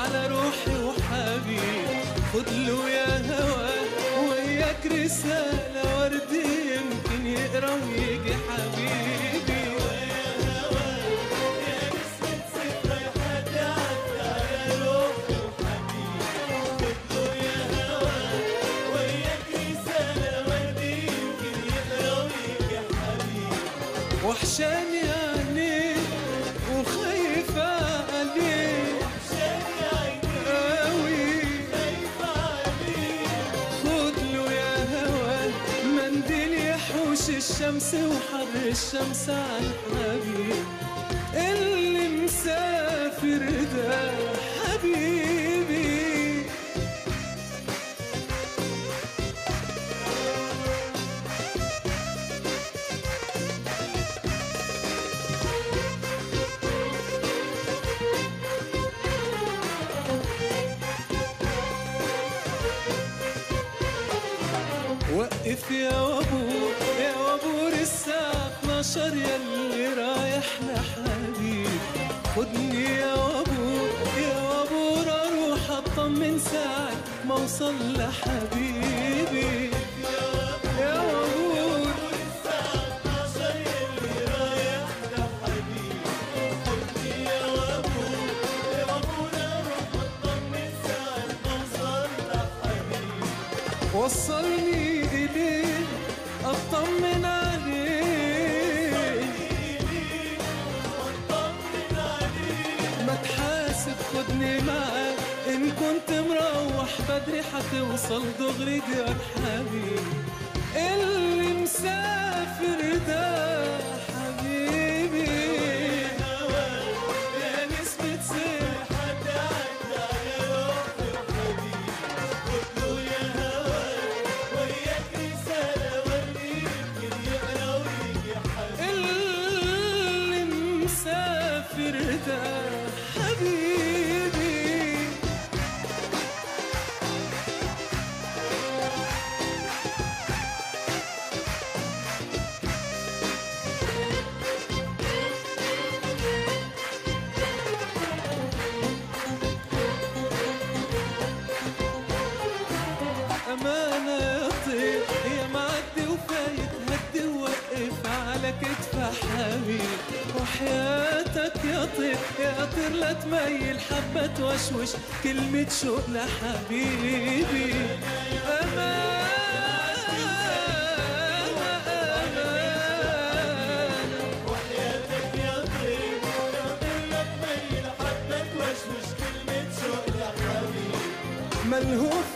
على روحي وحبيبي خد له يا هوا وياك رسالة ورد يمكن يقرا ويجي حبيبي وحشاني عينيك وخايفة عليك قوي خد له يا هوا منديل يحوش الشمس وحر الشمس عن حبيب اللي مسافر ده حبيبي وقف يا وابور يا وابور الساعة 12 يلي رايح لحبيب خدني يا وابور يا وابور اروح اطمن ساعة ما اوصل لحبيبي يا وابور وصلني إليه أطمن عليه ما تحاسب خدني معاك إن كنت مروح بدري حتوصل دغري ديار حبيبي اللي مسافر ده حبيبي يا نسمة سر اللي مسافر ده حبيبي أمانة يا طير يا معدي وفايت هدي ووقف على كتف حبيب وحياتك يا طير يا طير لا تميل حبة توشوش كلمة شوق لحبيبي أمانة أمانة ملهوف